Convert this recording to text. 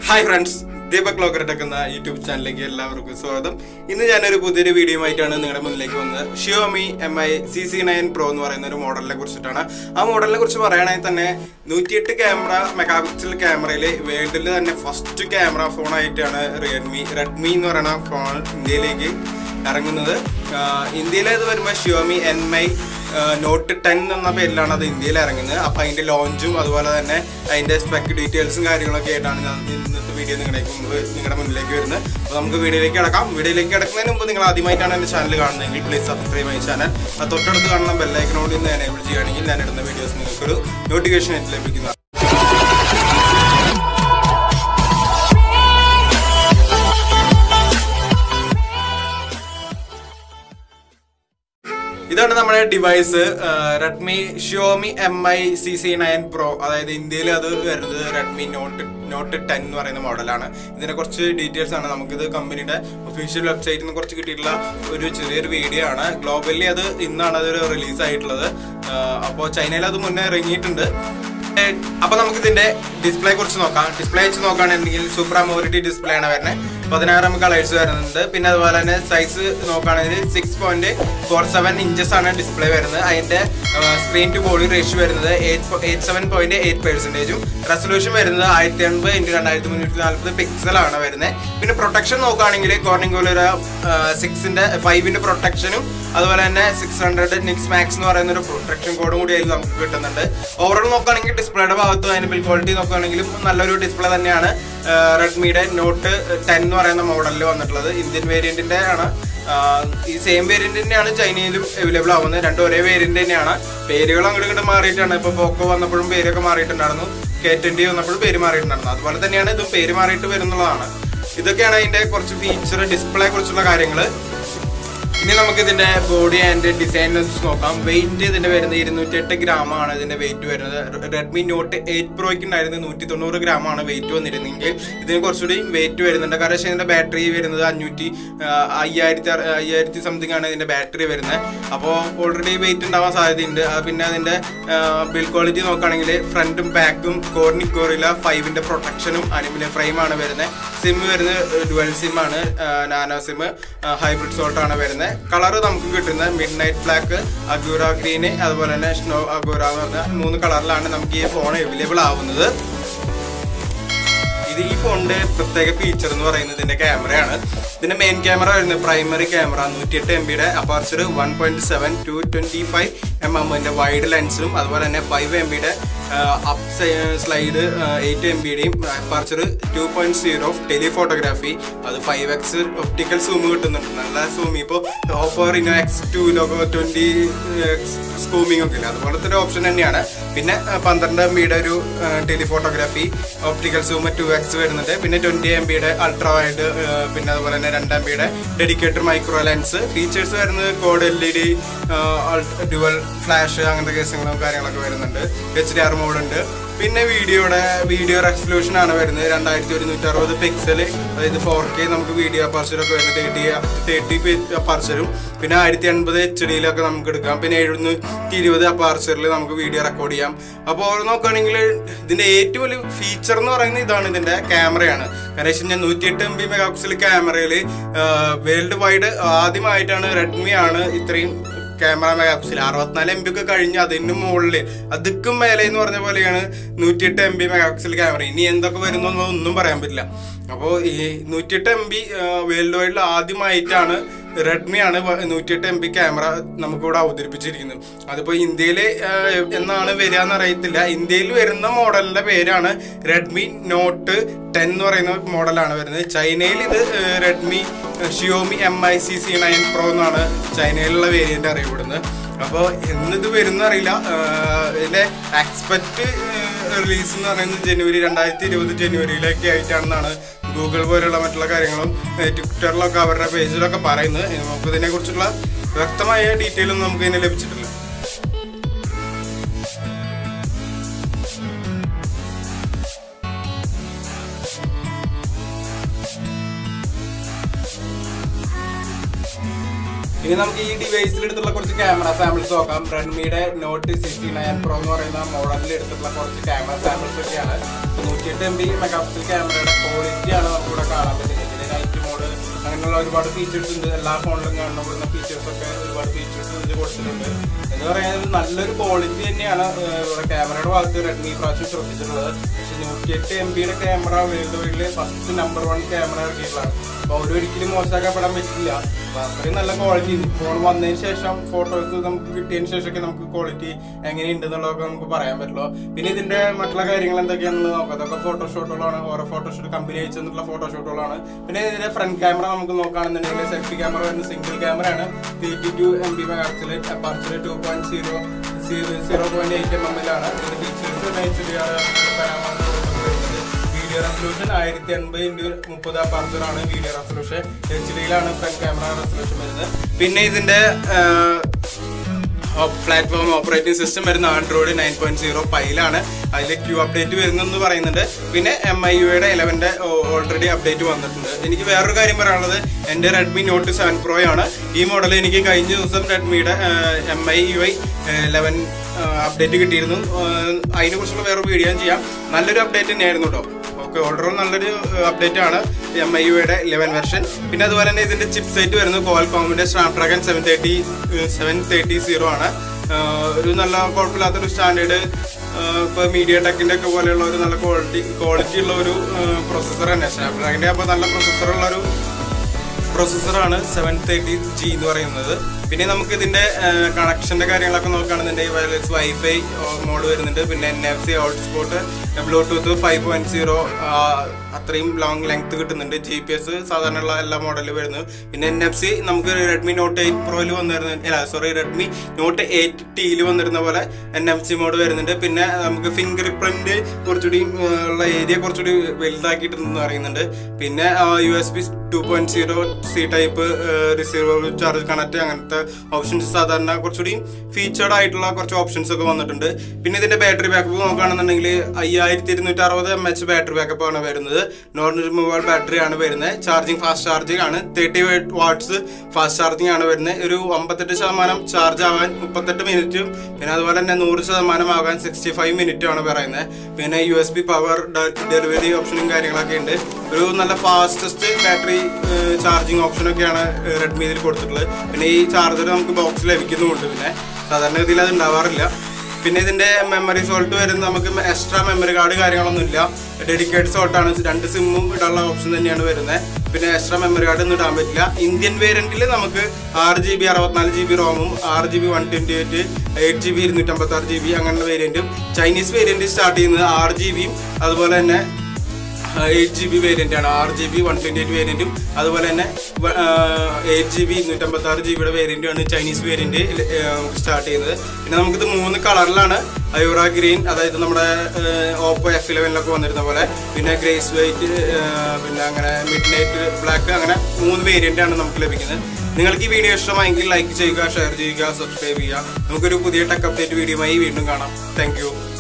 hi friends Deepak locker എന്ന YouTube ചാനലിലേക്ക് എല്ലാവർക്കും സ്വാഗതം ഇന്ന് ഞാനൊരു പുതിയൊരു വീഡിയോ ആയിട്ടാണ് നിങ്ങളുടെ മുന്നിലേക്ക് വന്നത് Xiaomi M I C C nine pro എന്ന് പറയുന്ന ഒരു മോഡലിനെ കുറിച്ചിട്ടാണ് ആ മോഡലിനെ കുറിച്ച് പറയുകയാണെങ്കിൽ തന്നെ നൂറ്റിയെട്ട് ക്യാമറ മെഗാ പിക്സൽ ക്യാമറയിൽ വേൾഡിൽ തന്നെ ഫസ്റ്റ് ക്യാമറ ഫോണായിട്ടാണ് റിയൽമി റെഡ്മി എന്ന് പറയുന്ന ഫോൺ ഇന്ത്യയിലേക്ക് ഇറങ്ങുന്നത് ഇന്ത്യയിൽ ഇത് വരുമ്പോൾ Xiaomi N I note ten എന്ന പേരിലാണ് അത് ഇന്ത്യയിൽ ഇറങ്ങുന്നത് അപ്പോൾ അതിൻ്റെ ലോഞ്ചും അതുപോലെ തന്നെ അതിൻ്റെ സ്പെക് ഡീറ്റെയിൽസും കാര്യങ്ങളൊക്കെ ആയിട്ടാണ് ഞാൻ ഇന്നത്തെ വീഡിയോ നിങ്ങളിലേക്ക് മുമ്പ് നിങ്ങളുടെ മുന്നിലേക്ക് വരുന്നത് അപ്പോൾ നമുക്ക് വീഡിയോയിലേക്ക് കിടക്കാം വീഡിയോയിലേക്ക് കിടക്കുന്നതിന് മുമ്പ് നിങ്ങൾ ആദ്യമായിട്ടാണ് എൻ്റെ ചാനൽ കാണുന്നതെങ്കിൽ പ്ലീസ് സബ്സ്ക്രൈബ് മൈ ചാനൽ അത് തൊട്ടടുത്ത് കാണുന്ന ബെല്ലൈക്കനോട് ഇന്ന് എനേബിൾ ചെയ്യുകയാണെങ്കിൽ ഞാൻ ഇടുന്ന വീഡിയോസ് നിങ്ങൾക്കൊരു നോട്ടിഫിക്കേഷൻ ആയിട്ട് ലഭിക്കുന്നതാണ് ഇതാണ് നമ്മുടെ device Redmi Xiaomi M I C C nine pro അതായത് ഇന്ത്യയിൽ അത് വരുന്നത് റെഡ്മി നോട്ട് നോട്ട് ടെൻ എന്ന് പറയുന്ന മോഡലാണ് ഇതിനെ കുറച്ച് ഡീറ്റെയിൽസ് ആണ് നമുക്കിത് കമ്പനിയുടെ ഒഫീഷ്യൽ വെബ്സൈറ്റിൽ നിന്ന് കുറച്ച് കിട്ടിയിട്ടുള്ള ഒരു ചെറിയൊരു വീഡിയോ ആണ് ഗ്ലോബലി അത് ഇന്നാണ് അത് റിലീസ് ആയിട്ടുള്ളത് അപ്പോൾ ചൈനയിൽ അത് മുന്നേ ഇറങ്ങിയിട്ടുണ്ട് അപ്പൊ നമുക്ക് ഇതിന്റെ ഡിസ്പ്ലേ കുറിച്ച് നോക്കാം ഡിസ്പ്ലേ വെച്ച് നോക്കുകയാണെങ്കിൽ സൂപ്പർ അമോറിറ്റി ഡിസ്പ്ലേ ആണ് വരുന്നത് പതിനാറ് കളേഴ്സ് വരുന്നുണ്ട് പിന്നെ അതുപോലെ തന്നെ സൈസ് നോക്കുകയാണെങ്കിൽ six point four seven inches ആണ് ഡിസ്പ്ലേ വരുന്നത് അതിന്റെ സ്ക്രീൻ ടു ബോഡി റേഷ്യോ വരുന്നത് എയ്റ്റ് സെവൻ പോയിന്റ് എയ്റ്റ് പെർസെന്റേജും റെസൊല്യൂഷൻ വരുന്നത് ആയിരത്തി എൺപത് ഇൻറ്റു രണ്ടായിരത്തി മുന്നൂറ്റി നാൽപ്പത് പിക്സലാണ് വരുന്നത് പിന്നെ പ്രൊട്ടക്ഷൻ നോക്കുകയാണെങ്കിൽ കോർണിംഗ് ഒരു സിക്സിന്റെ ഫൈവിന്റെ പ്രൊട്ടക്ഷനും അതുപോലെ തന്നെ സിക്സ് ഹൺഡ്രഡ് നിക്സ് മാക്സ് എന്ന് പറയുന്ന ഒരു പ്രൊട്ടക്ഷൻ കോഡും കൂടി അതിൽ നമുക്ക് കിട്ടുന്നുണ്ട് ഓവറോൾ നോക്കുകയാണെങ്കിൽ ഡിസ്പ്ലേയുടെ ഭാഗത്ത് അതിന്റെ ബിൽ ക്വാളിറ്റി നോക്കുകയാണെങ്കിലും നല്ലൊരു ഡിസ്പ്ലേ തന്നെയാണ് റെഡ്മിയുടെ നോട്ട് ടെൻ എന്ന് പറയുന്ന മോഡലിൽ വന്നിട്ടുള്ളത് ഇന്ത്യൻ വേരിയന്റിന്റെ ആണ് ഈ സെയിം വേരിയന്റ് തന്നെയാണ് ചൈനയിലും അവൈലബിൾ ആവുന്നത് രണ്ടും ഒരേ വേരിയന്റ് തന്നെയാണ് പേരുകൾ അങ്ങോട്ട് ഇങ്ങോട്ട് മാറിയിട്ടാണ് ഇപ്പൊ പോക്കോ വന്നപ്പോഴും പേരൊക്കെ മാറിയിട്ടുണ്ടായിരുന്നു കെ ട്വന്റി വന്നപ്പോഴും പേര് മാറിയിട്ടുണ്ടായിരുന്നു അതുപോലെ തന്നെയാണ് ഇതും പേര് മാറിയിട്ട് വരുന്നുള്ളതാണ് ഇതൊക്കെയാണ് അതിന്റെ കുറച്ച് ഫീച്ചർ ഡിസ്പ്ലേ കുറിച്ചുള്ള കാര്യങ്ങൾ ഇനി നമുക്ക് ഇതിന്റെ ബോഡി ആൻഡ് ഡിസൈൻ നോക്കാം വെയിറ്റ് ഇതിന്റെ വരുന്നത് ഇരുന്നൂറ്റി എട്ട് ഗ്രാം ആണ് ഇതിന്റെ വെയിറ്റ് വരുന്നത് റെഡ്മി നോട്ട് എയ്റ്റ് പ്രോയ്ക്ക് ഉണ്ടായിരുന്നത് നൂറ്റി തൊണ്ണൂറ് ഗ്രാം ആണ് വെയിറ്റ് വന്നിരുന്നെങ്കിൽ ഇതിന് കുറച്ചുകൂടി വെയിറ്റ് വരുന്നുണ്ട് കാരണം വെച്ചാൽ ഇതിന്റെ ബാറ്ററി വരുന്നത് അഞ്ഞൂറ്റി അയ്യായിരത്തി അയ്യായിരത്തി സംതിങ് ആണ് ഇതിന്റെ ബാറ്ററി വരുന്നത് അപ്പോൾ ഓൾറെഡി വെയിറ്റ് ഉണ്ടാവാൻ സാധ്യതയുണ്ട് പിന്നെ അതിന്റെ ബിൽ ക്വാളിറ്റി നോക്കുകയാണെങ്കിൽ ഫ്രണ്ടും ബാക്കും കോർണിക്കോറില ഫൈവിന്റെ പ്രൊട്ടക്ഷനും അനിമിനിയം ഫ്രെയിം ആണ് വരുന്നത് സിം വരുന്നത് ഡുവൽ സിം ആണ് നാനോ സിം ഹൈബ്രിഡ് സോൾട്ട് ആണ് വരുന്നത് കളർ നമുക്ക് കിട്ടുന്നത് midnight black aurora green അതുപോലെ തന്നെ സ്നോ അഗൂറ എന്ന് പറഞ്ഞ മൂന്ന് കളറിലാണ് നമുക്ക് ഈ ഫോൺ അവൈലബിൾ ആവുന്നത് ഇത് ഈ ഫോണിന്റെ പ്രത്യേക ഫീച്ചർ എന്ന് പറയുന്നത് ഇതിന്റെ ക്യാമറയാണ് ഇതിന്റെ മെയിൻ ക്യാമറ വരുന്നത് പ്രൈമറി ക്യാമറ നൂറ്റിയെട്ട് എം ബിയുടെ aperture one point seven two twenty five M എമ്മിന്റെ വൈഡ് ലെൻസും അതുപോലെ തന്നെ ഫൈവ് എം ബിയുടെ അപ്പ് സ്ലൈഡ് എയ്റ്റ് എം ബിയുടെയും aperture two point zero telephotography അത് ഫൈവ് എക്സ് ഒപ്റ്റിക്കൽ സൂം കിട്ടുന്നുണ്ട് നല്ല സൂം ഇപ്പോൾ ഓപ്പോ റിനോ എക്സ് ടുവിലൊക്കെ ട്വന്റി സ്കൂമിംഗ് ഒക്കെ ഇല്ല അതുപോലത്തെ ഒരു ഓപ്ഷൻ തന്നെയാണ് പിന്നെ പന്ത്രണ്ട് എം ബിയുടെ ഒരു telephotography optical zoom two X വരുന്നുണ്ട് പിന്നെ ട്വന്റി എം ബിയുടെ അൾട്രാ വൈഡ് പിന്നെ അതുപോലെ തന്നെ രണ്ട് എം ബിയുടെ ഡെഡിക്കേറ്റഡ് മൈക്രോ ലെൻസ് ഫീച്ചേഴ്സ് വരുന്നത് quad L E D dual flash അങ്ങനത്തെ കേസുകളും കാര്യങ്ങളൊക്കെ വരുന്നുണ്ട് എച്ച് ഡി ആർ മോഡ് ഉണ്ട് പിന്നെ വീഡിയോയുടെ വീഡിയോ റെസൊല്യൂഷൻ ആണ് വരുന്നത് രണ്ടായിരത്തി ഒരുന്നൂറ്റി അറുപത് പിക്സൽ അതായത് ഫോർ കെ നമുക്ക് വീഡിയോ അപ്പാർച്ചറൊക്കെ വരുന്നത് തേർട്ടി തേർട്ടി അപ്പാർച്ചറും പിന്നെ ആയിരത്തി എൺപത് എച്ച് ഡിയിലൊക്കെ നമുക്ക് എടുക്കാം പിന്നെ എഴുന്നൂറ്റി ഇരുപത് അപ്പാർച്ചറിൽ നമുക്ക് വീഡിയോ റെക്കോർഡ് ചെയ്യാം അപ്പോൾ നോക്കുകയാണെങ്കിൽ ഇതിന്റെ ഏറ്റവും വലിയ ഫീച്ചർ എന്ന് പറയുന്നത് ഇതാണ് ഇതിന്റെ ക്യാമറയാണ് കാരണം വെച്ച് കഴിഞ്ഞാൽ നൂറ്റിയെട്ട് എം ബി മെഗാ പിക്സൽ ക്യാമറയിൽ വേൾഡ് വൈഡ് ആദ്യമായിട്ടാണ് റെഡ്മി ആണ് ഇത്രയും ക്യാമറ മെഗാ പിക്സൽ അറുപത്തിനാല് എം ബി ഒക്കെ കഴിഞ്ഞ് അതിന് മുകളിൽ അതുക്കും മേലെ എന്ന് പറഞ്ഞ പോലെയാണ് നൂറ്റിയെട്ട് M B megapixel camera ഇനി എന്തൊക്കെ വരുന്നു ഒന്നും പറയാൻ പറ്റില്ല അപ്പോൾ ഈ നൂറ്റിയെട്ട് എം ബി വേൾഡ് വൈഡിൽ ആദ്യമായിട്ടാണ് റെഡ്മി ആണ് നൂറ്റിയെട്ട് എം ബി ക്യാമറ നമുക്കിവിടെ അവതരിപ്പിച്ചിരിക്കുന്നത് അതിപ്പോൾ ഇന്ത്യയിൽ എന്നാണ് വരിക എന്ന് അറിയത്തില്ല ഇന്ത്യയിൽ വരുന്ന മോഡലിന്റെ പേരാണ് റെഡ്മി നോട്ട് ടെൻ എന്ന് പറയുന്ന മോഡലാണ് വരുന്നത് ചൈനയിൽ ഇത് Redmi Xiaomi M I C C nine pro എന്നാണ് ചൈനയിലുള്ള വേരിയന്റ് അറിയപ്പെടുന്നത് അപ്പോൾ എന്നിത് വരുന്ന അറിയില്ല ഇതിന്റെ എക്സ്പെക്ട് റിലീസ് എന്ന് പറയുന്നത് ജനുവരി രണ്ടായിരത്തി ഇരുപത് ജനുവരിയിലൊക്കെ ആയിട്ടാണെന്നാണ് ഗൂഗിൾ പോലുള്ള മറ്റുള്ള കാര്യങ്ങളും ട്വിറ്ററിലൊക്കെ അവരുടെ പേജിലൊക്കെ പറയുന്നത് നമുക്ക് ഇതിനെ കുറിച്ചുള്ള വ്യക്തമായ ഡീറ്റെയിൽ ഒന്നും നമുക്ക് ഇതിനെ ലഭിച്ചിട്ടില്ല ഇനി നമുക്ക് ഈ ഡിവൈസിൽ എടുത്തുള്ള കുറച്ച് ക്യാമറ സാമ്പിൾസ് നോക്കാം റെഡ്മിയുടെ നോട്ട് സിക്സ്റ്റി നയൻ പ്രോ എന്ന് പറയുന്ന മോഡലിൽ എടുത്തിട്ടുള്ള കുറച്ച് ക്യാമറ സാമ്പിൾസ് ഒക്കെയാണ് നൂറ്റിയെട്ട് എം ബി മെഗാ പിക്സൽ ക്യാമറയുടെ ക്വാളിറ്റിയാണ് നമുക്കിവിടെ കാണാൻ പറ്റുന്നത് ഇതിന് നൈറ്റ് മോഡ് അങ്ങനെയുള്ള ഒരുപാട് ഫീച്ചേഴ്സ് ഉണ്ട് എല്ലാ ഫോണിലും കാണുന്ന ഫീച്ചേഴ്സ് ഒക്കെ ഒരുപാട് ഫീച്ചേഴ്സ് ഇതിൽ കൊടുത്തിട്ടുണ്ട് എന്ന് പറയുന്നത് നല്ലൊരു ക്വാളിറ്റി തന്നെയാണ് ഏഹ്, ഇവിടെ ക്യാമറയുടെ ഭാഗത്ത് റെഡ്മി പ്രാവശ്യം ശ്രദ്ധിച്ചിട്ടുള്ളത് പക്ഷെ നൂറ്റിയെട്ട് എം ബിയുടെ ക്യാമറ വേൾഡ് വൈഡിൽ ഫസ്റ്റ് നമ്പർ വൺ ക്യാമറ ഇറക്കിയിട്ടുള്ളതാണ് അപ്പോൾ അവരൊരിക്കലും മോശമാക്കപ്പെടാൻ പറ്റില്ല അപ്പൊ അത്രയും നല്ല ക്വാളിറ്റി ഫോൺ വന്നതിന് ശേഷം ഫോട്ടോസ് നമുക്ക് കിട്ടിയതിന് ശേഷമൊക്കെ നമുക്ക് ക്വാളിറ്റി എങ്ങനെയുണ്ടെന്നുള്ളതൊക്കെ നമുക്ക് പറയാൻ പറ്റുള്ളൂ പിന്നെ ഇതിന്റെ മറ്റുള്ള കാര്യങ്ങൾ എന്തൊക്കെയാണെന്ന് നോക്കാം അതൊക്കെ ഫോട്ടോഷൂട്ടുകളാണ് ഓരോ ഫോട്ടോഷൂട്ട് കമ്പനി അയച്ചെന്നുള്ള ഫോട്ടോഷൂട്ടുകളാണ് പിന്നെ ഇതിന്റെ ഫ്രണ്ട് ക്യാമറ നമുക്ക് നോക്കുകയാണെന്നുണ്ടെങ്കിൽ സെൽഫി ക്യാമറ വരുന്ന സിംഗിൾ ക്യാമറയാണ് തേർട്ടി ടു എം ബി മെഗാക്സിൽ aperture two point zero zero point eight M എമ്മിലാണ് ഇതിന്റെ features H D R video resolution ആയിരത്തി എൺപത് ഇൻറ്റു മുപ്പത് അപ്പാർച്ചറാണ് വീഡിയോ റെസൊല്യൂഷൻ എച്ച് ഡിയിലാണ് ഫ്രണ്ട് ക്യാമറ റെസൊല്യൂഷൻ വരുന്നത് പിന്നെ ഇതിന്റെ പ്ലാറ്റ്ഫോം ഓപ്പറേറ്റിംഗ് സിസ്റ്റം വരുന്ന ആൻഡ്രോയിഡ് നയൻ പോയിന്റ് സീറോ പൈലാണ് അതിൽ ക്യൂ അപ്ഡേറ്റ് വരുന്നെന്ന് പറയുന്നുണ്ട് പിന്നെ എം ഐ യുടെ ഇലവൻ്റെ ഓൾറെഡി അപ്ഡേറ്റ് വന്നിട്ടുണ്ട് എനിക്ക് വേറൊരു കാര്യം പറയാനുള്ളത് എൻ്റെ റെഡ്മി നോട്ട് സെവൻ പ്രോ ആണ് ഈ മോഡൽ എനിക്ക് കഴിഞ്ഞ ദിവസം റെഡ്മിയുടെ M I U I eleven update കിട്ടിയിരുന്നു അതിനെ കുറിച്ചുള്ള വേറൊരു വീഡിയോ ഞാൻ ചെയ്യാം നല്ലൊരു അപ്ഡേറ്റ് തന്നെയായിരുന്നു കേട്ടോ ഓക്കെ ഓൾറോൾ നല്ലൊരു അപ്ഡേറ്റ് ആണ് എം ഐ യുടെ ഇലവൻ വെർഷൻ പിന്നെ അതുപോലെ തന്നെ ഇതിന്റെ ചിപ്പ് സെറ്റ് വരുന്നത് കോൾകോമിന്റെ Snapdragon seven thirty seven thirty zero ആണ് ആഹ് ഒരു നല്ല കുഴപ്പമില്ലാത്തൊരു സ്റ്റാൻഡേർഡ് ഇപ്പോൾ മീഡിയ ടെക്കിന്റെ ഒക്കെ പോലെയുള്ള ഒരു നല്ല ക്വാളിറ്റി ക്വാളിറ്റി ഉള്ള ഒരു പ്രൊസസ്സർ തന്നെ സ്നാപ്ഡ്രാഗന്റെ അപ്പോൾ നല്ല പ്രൊസസ്സറുള്ള ഒരു പ്രൊസസ്സറാണ് സെവൻ തേർട്ടി ജി എന്ന് പറയുന്നത് പിന്നെ നമുക്ക് ഇതിന്റെ കണക്ഷന്റെ കാര്യങ്ങളൊക്കെ നോക്കുകയാണെന്നുണ്ടെങ്കിൽ വയർലെസ് വൈഫൈ മോഡ് വരുന്നുണ്ട് പിന്നെ N F C hotspot Bluetooth five point zero അത്രയും ലോങ് ലെങ്ത് കിട്ടുന്നുണ്ട് ജി പി എസ് സാധാരണ ഉള്ള എല്ലാ മോഡലിൽ വരുന്നു പിന്നെ എൻ എഫ് സി നമുക്ക് റെഡ്മി നോട്ട് എയ്റ്റ് പ്രോയിൽ വന്നിരുന്ന അല്ല സോറി റെഡ്മി നോട്ട് എയ്റ്റ് ടിയിൽ വന്നിരുന്ന പോലെ എൻ എഫ് സി മോഡ് വരുന്നുണ്ട് പിന്നെ നമുക്ക് ഫിംഗർ പ്രിന്റ് കുറച്ചുകൂടി ആ, ഉള്ള ഏരിയ കുറച്ചുകൂടി വലുതാക്കിയിട്ടുണ്ടെന്ന് പറയുന്നുണ്ട് പിന്നെ U S B two point zero C type receiver charge connect അങ്ങനത്തെ ഓപ്ഷൻസ് സാധാരണ കുറച്ചുകൂടി ഫീച്ചേർഡ് ആയിട്ടുള്ള കുറച്ച് ഓപ്ഷൻസ് ഒക്കെ വന്നിട്ടുണ്ട് പിന്നെ ഇതിന്റെ ബാറ്ററി ബാക്കപ്പ് നോക്കുകയാണെന്നുണ്ടെങ്കിൽ അയ്യായിരത്തി ഇരുന്നൂറ്റി അറുപത് എം എച്ച് ബാറ്ററി ബാക്കപ്പ് ആണ് വരുന്നത് നോൺ റിമൂവബിൾ ബാറ്ററി ആണ് വരുന്നത് ചാർജിങ് ഫാസ്റ്റ് ചാർജിങ് ആണ് തേർട്ടി വാട്ട്സ് ഫാസ്റ്റ് ചാർജിങ് ആണ് വരുന്നത് ഒരു അമ്പത്തെട്ട് ശതമാനം ചാർജ് ആവാൻ മുപ്പത്തെട്ട് മിനിറ്റും പിന്നെ അതുപോലെ തന്നെ നൂറ് ശതമാനം ആകാൻ സിക്സ്റ്റി ഫൈവ് മിനിറ്റും ആണ് പറയുന്നത് പിന്നെ U S B power delivery ഓപ്ഷനും കാര്യങ്ങളൊക്കെ ഉണ്ട് ഒരു നല്ല ഫാസ്റ്റസ്റ്റ് ബാറ്ററി ചാർജിങ് ഓപ്ഷനൊക്കെയാണ് റെഡ്മി ഇതിൽ കൊടുത്തിട്ടുള്ളത് പിന്നെ ഈ ചാർജർ നമുക്ക് ബോക്സ് ലഭിക്കുന്നുമുണ്ട് പിന്നെ സാധാരണ ഗതിയിൽ അത് ഉണ്ടാവാറില്ല പിന്നെ ഇതിന്റെ മെമ്മറി സോൾട്ട് വരുന്നത് നമുക്ക് എക്സ്ട്രാ മെമ്മറി കാർഡ് കാര്യങ്ങളൊന്നും ഇല്ല ഡെഡിക്കേറ്റ് സോൾട്ടാണ് രണ്ട് സിമ്മും ഇടാനുള്ള ഓപ്ഷൻ തന്നെയാണ് വരുന്നത് പിന്നെ എക്സ്ട്രാ മെമ്മറി കാർഡ് ഒന്നും ഇടാൻ പറ്റില്ല ഇന്ത്യൻ വേരിയന്റിൽ നമുക്ക് ആറ് ജി ബി അറുപത്തിനാല് ജി ബി റോമും ആറ് G B one twenty eight eight G B ഇരുന്നൂറ്റമ്പത്തി ആറ് ജി ബി അങ്ങനെയുള്ള വേരിയന്റും ചൈനീസ് വേരിയന്റ് സ്റ്റാർട്ട് ചെയ്യുന്നത് ആറ് ജി ബിയും അതുപോലെ തന്നെ എയ്റ്റ് ജി ബി വേരിയന്റ് ആണ് ആറ് G B one twenty eight വേരിയന്റും അതുപോലെ തന്നെ എയ്റ്റ് ജി ബി ഇരുന്നൂറ്റമ്പത്തി ആറ് ജി ബിയുടെ വേരിയന്റും ആണ് ചൈനീസ് വേരിയന്റ് സ്റ്റാർട്ട് ചെയ്യുന്നത് പിന്നെ നമുക്കിത് മൂന്ന് കളറിലാണ് അയോറ ഗ്രീൻ അതായത് നമ്മുടെ ഓപ്പോ എഫ് ഇലവനിലൊക്കെ വന്നിരുന്ന പോലെ പിന്നെ ഗ്രേസ് വൈറ്റ് പിന്നെ അങ്ങനെ മിഡ് നൈറ്റ് ബ്ലാക്ക് അങ്ങനെ മൂന്ന് വേരിയന്റ് ആണ് നമുക്ക് ലഭിക്കുന്നത് നിങ്ങൾക്ക് ഈ വീഡിയോ ഇഷ്ടമായെങ്കിൽ ലൈക്ക് ചെയ്യുക ഷെയർ ചെയ്യുക സബ്സ്ക്രൈബ് ചെയ്യുക നമുക്കൊരു പുതിയ ടെക് അപ്ഡേറ്റ് വീഡിയോയുമായി വീണ്ടും കാണാം താങ്ക്